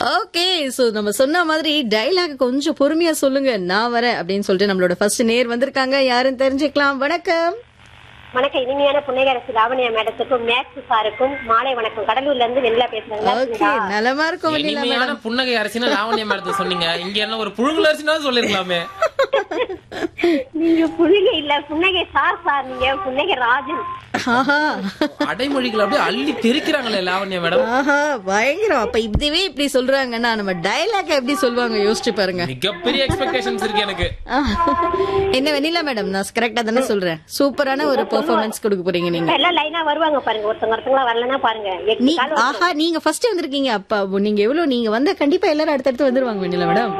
Okay so நம்ம சொன்ன மாதிரி டைலாக் கொஞ்சம் பொறுமையா சொல்லுங்க நான் வரேன் அப்படின்னு சொல்லிட்டு நம்மளோட ஃபர்ஸ்ட் நேர் வந்திருக்காங்க யாருன்னு தெரிஞ்சுக்கலாம் வணக்கம் வணக்கம் இனிமையான புன்னகரசு லாவணியா மேடத்துக்கும் மேக்ஸ் சாருக்கும் மாலை வணக்கம் கடலூர்ல இருந்து வெளியில பேசுறேன் ஓகே நலமா இருக்கும் வெண்ணிலா இனிமையான மேடம் புன்னகை அரசின்னு லாவண்ய மேடத்தை சொன்னீங்க இங்க என்ன ஒரு புழுங்கல் அரிசினாவது சொல்லிருக்கலாமே நீங்க புன்னகை இல்ல புன்னகை சார் சார் நீங்க புன்னகை ராஜன் ஆஹா அடைமொழிகள் அப்படியே அள்ளி தெரிக்கிறாங்களே லாவண்யா மேடம் ஆஹா பயங்கரம் அப்ப இதுவே இப்படி சொல்றாங்கன்னா நம்ம டைலாக் எப்படி சொல்லுவாங்க யோசிச்சு பாருங்க மிகப்பெரிய எக்ஸ்பெக்டேஷன்ஸ் இருக்கு எனக்கு ஆஹ். என்ன வெண்ணிலா மேடம் நான் கரெக்டா தானே சொல்றேன் சூப்பரான ஒரு பெர்ஃபார்மன்ஸ் கொடுக்க போறீங்க நீங்க இப்ப எல்லாம் லைனா வருவாங்க பாருங்க ஒருத்தவங்க ஒருத்தவங்களா வரலன்னா பாருங்க எட்டு நீ கால் ஆஹா நீங்க ஃபர்ஸ்ட் வந்திருக்கீங்க அப்பா நீங்க எவ்வளவு நீங்க வந்தா கண்டிப்பா எல்லாரும் அடுத்தடுத்து வந்துருவாங்க வெண்ணிலா மேடம்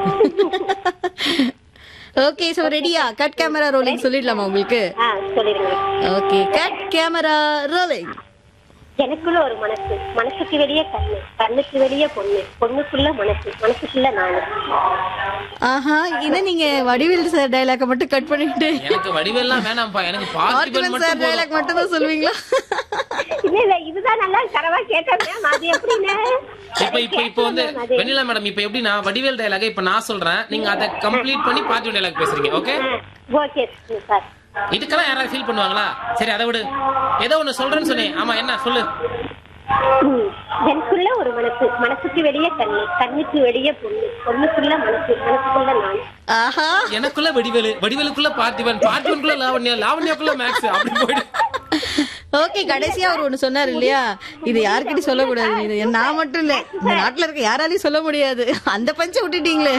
ஓகே சோ ரெடியா கட் கேமரா ரோலிங் சொல்லிடலாமா உங்களுக்கு ஆ சொல்லிருங்க ஓகே கட் கேமரா ரோலிங் எனக்குள்ள ஒரு மனசு மனசுக்கு வெளியே கண்ணு கண்ணுக்கு வெளியே பொண்ணு பொண்ணுக்குள்ள மனசு மனசுக்குள்ள நானு ஆஹா இத நீங்க வடிவேல் சார் டைலாக்க மட்டும் கட் பண்ணிட்டு எனக்கு வடிவெல்லாம் வேணாம்ப்பா எனக்கு பார்த்திபன் பார்த்திபன் சார் மட்டும் போதும் டைலாக் மட்டும் தான் சொல்லுவீங்களா இல்ல இல்ல இதுதான் நல்லா கரவா கேட்டேன் மேம் அது எப்படின்னு இப்ப இப்ப இப்ப வந்து வெண்ணிலா மேடம் இப்ப எப்படின்னா வடிவேல் டயலாக இப்ப நான் சொல்றேன் நீங்க அதை கம்ப்ளீட் பண்ணி பார்த்திபன் டயலாக் பேசுறீங்க ஓகே ஓகே சார் இதுக்கெல்லாம் யாராவது ஃபீல் பண்ணுவாங்களா சரி அதை விடு ஏதோ ஒண்ணு சொல்றேன்னு சொன்னேன் ஆமா என்ன சொல்லு ம். எனக்குள்ள ஒரு மனசு மனசுக்கு வெளியே கண்ணு கண்ணுக்கு வெளியே பொண்ணு பொண்ணுக்குள்ள மனசு மனசுக்குள்ள நான் ஆஹா எனக்குள்ள வடிவேலு வடிவேலுக்குள்ள பார்த்திபன் பார்த்திபனுக்குள்ள லாவண்யா லாவண்யாக்குள்ள மேக்ஸ் அப்படி போயிடு ஓகே கடைசியா அவர் ஒண்ணு சொன்னாரு இல்லையா இது யாருக்கிட்டையும் சொல்லக்கூடாது இது நான் மட்டும் இல்ல இந்த நாட்டுல இருக்க யாராலையும் சொல்ல முடியாது அந்த பஞ்ச விட்டுட்டீங்களே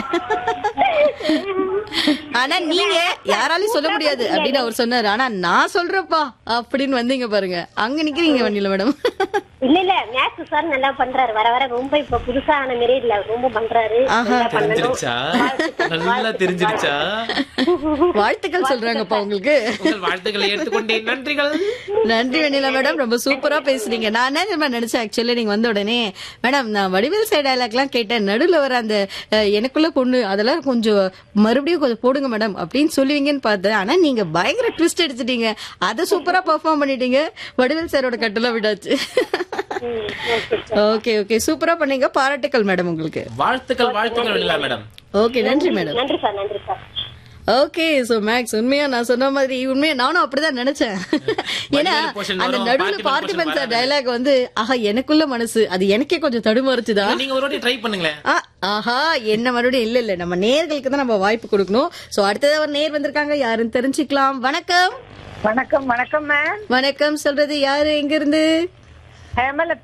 ஆனா நீங்க யாராலையும் சொல்ல முடியாது அப்படின்னு அவர் சொன்னாரு ஆனா நான் சொல்றப்பா அப்படின்னு வந்தீங்க பாருங்க அங்க நிக்கிறீங்க வண்டியில மேடம் இல்ல இல்ல மேக்ஸ் சார் நல்லா பண்றாரு வர வர ரொம்ப இப்ப புதுசா ஆன மாரி இல்ல ரொம்ப பண்றாரு ஆஹா. நல்லா பண்ணணும் தெரிஞ்சிருச்சா நல்லா தெரிஞ்சிருச்சா வாழ்த்துக்கள் சொல்றாங்கப்பா உங்களுக்கு உங்கள் வாழ்த்துக்களை எடுத்துக்கொண்டேன் நன்றிகள் நன்றி வெண்ணிலா மேடம் ரொம்ப சூப்பரா பேசுறீங்க நான் என்ன தெரியுமா நினைச்சேன் ஆக்சுவலி நீங்க வந்த உடனே மேடம் நான் வடிவேல் சைடு டைலாக்லாம் கேட்டேன் நடுவுல வர அந்த அஹ், எனக்குள்ள பொண்ணு அதெல்லாம் கொஞ்சம் மறுபடியும் கொஞ்சம் போடுங்க மேடம் அப்படின்னு சொல்லுவீங்கன்னு பார்த்தேன் ஆனா நீங்க பயங்கர ட்விஸ்ட் எடுத்துட்டீங்க அதை சூப்பரா பெர்ஃபார்ம் பண்ணிட்டீங்க வடிவேல் சாரோட கட்டெல்லாம் விடாச்சு ம், okay sir. ஓகே ஓகே சூப்பரா பண்ணீங்க பாராட்டுக்கள் மேடம் உங்களுக்கு வாழ்த்துக்கள் வாழ்த்துக்கள் வெண்ணிலா மேடம் ஓகே நன்றி மேடம் நன்றி சார் நன்றி சார் ஓகே சோ மேக்ஸ் உண்மையா நான் சொன்ன மாதிரி உண்மையா நானும் அப்படிதான் நினைச்சேன் ஏன்னா வடிவேலு portion அந்த வரும், நடுவுல பார்த்திபன் பார்த்திபன் portion சார் வராது. டைலாக் வந்து ஆஹா எனக்குள்ள மனசு அது எனக்கே கொஞ்சம் தடுமாறுச்சுதான் நீங்க ஒரு வாட்டி ட்ரை பண்ணுங்களேன் ஆ, ஆஹா என்ன மறுபடியும் இல்ல இல்ல நம்ம நேர்களுக்கு தான் நம்ம வாய்ப்பு கொடுக்கணும் சோ அடுத்தது ஒரு நேர் வந்திருக்காங்க யாருன்னு தெரிஞ்சுக்கலாம் வணக்கம் வணக்கம் வணக்கம் மேம் வணக்கம் சொல்றது யாரு எங்க இருந்து ஹேமலதா